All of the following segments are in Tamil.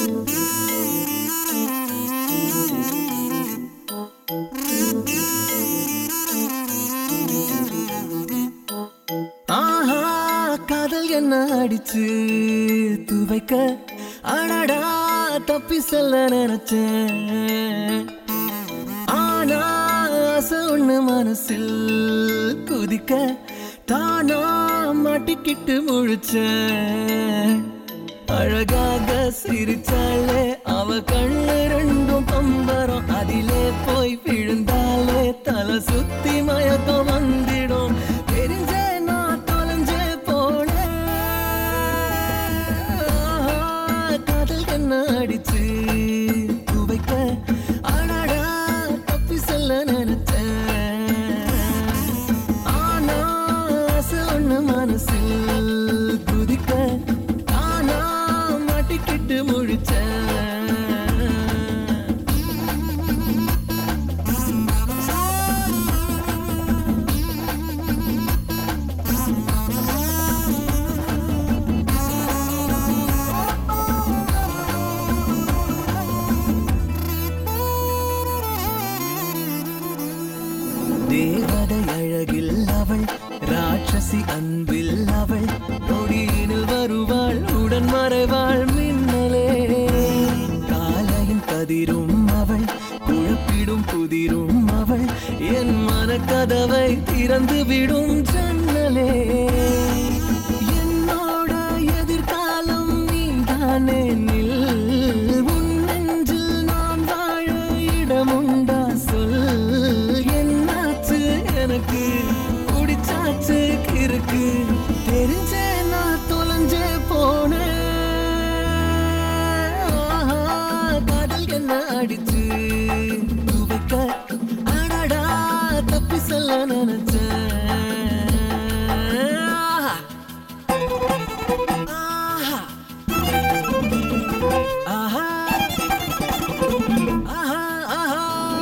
ஆஹா காதல் என்ன அடிச்சு துவைக்க அடடா தப்பி செல்ல நினைச்சேன் ஆனா ஆசை ஒண்ணு மனசில் குதிக்க தானா மாட்டிக்கிட்டு முழிச்சேன் அழகாக சிரிச்சாலே அவ கண்ணு ரெண்டும் பம்பரம் அதிலே போய் விழுந்தாலே தலை சுத்தி மயக்கம் வந்திடும் தெரிஞ்சே நான் தொலைஞ்சே போனேன் ஆஹா, காதல் என்ன அடிச்சு துவைக்க அடடா தப்பி செல்ல நினைச்சேன் ஆனா ஆசை ஒண்ணு மனசில் குதிக்க தானா மாட்டிக்கிட்டு முழிச்சேன் தேவதை அழகில் அவள் ராட்சசி அன்பில் அவள் நொடியினில் வருவாள் உடன் மறைவாள் மின்னலே காலையின் கதிரும் அவள் குழப்பிடும் புதிரும் அவள் என் மனக்கதவை திறந்து விடும் ஜன்னலே என்னோட எதிர்காலம் நீதானே நில் உன் நெஞ்சில் நான் வாழ இடமுண்டா சொல் என்னாச்சு எனக்கு குடிச்சாச்சு இருக்கு தெரிஞ்சே நான் தொலைஞ்சே போனேன் ஆஹா, காதல் என்ன அடிச்சு துவைக்க அடடா தப்பி சொல்ல நினைச்சேன் ஆஹா. ஆஹா. ஆஹா, ஆஹா.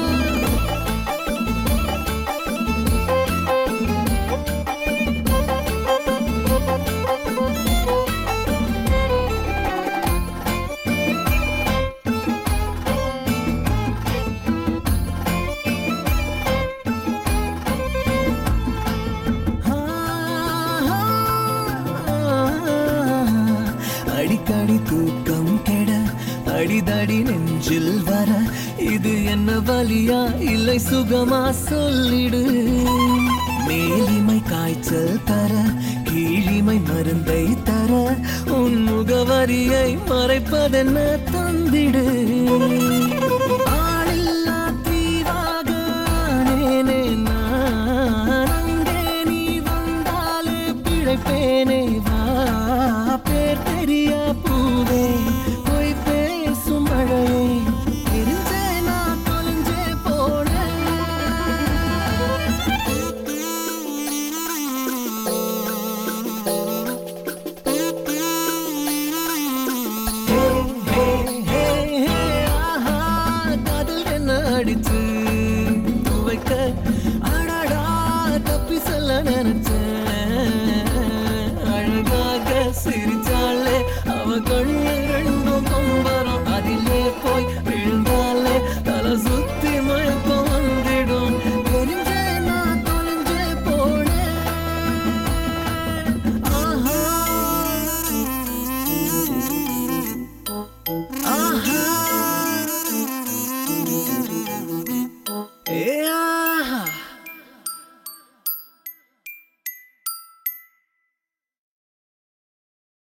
அடிக்கடி தூக்கம் கெட அடிதடி நெஞ்சில் வர இது என்ன வலியா இல்லை சுகமா சொல்லிடு மேலிமை காய்ச்சல் தர கீழிமை மருந்தை தர உன் முகவரியை மறைப்பதென்ன தந்திடு ஆளில்லா தீவாக ஆனேனே நான் அங்கே நீ வந்தாலே பிழைப்பேனே வா பேர் தெரியா பூவே போய் பேசும் மழையே தெரிஞ்சே நான் தொலைஞ்சே போனேன் ஹே, ஹே, ஹே, ஹே, ஆஹா, காதல் என்ன அடிச்சு துவைக்க அடடா தப்பி சொல்ல நினைச்சேன் அழகாக சிரிச்சாலே அவ கண்ணு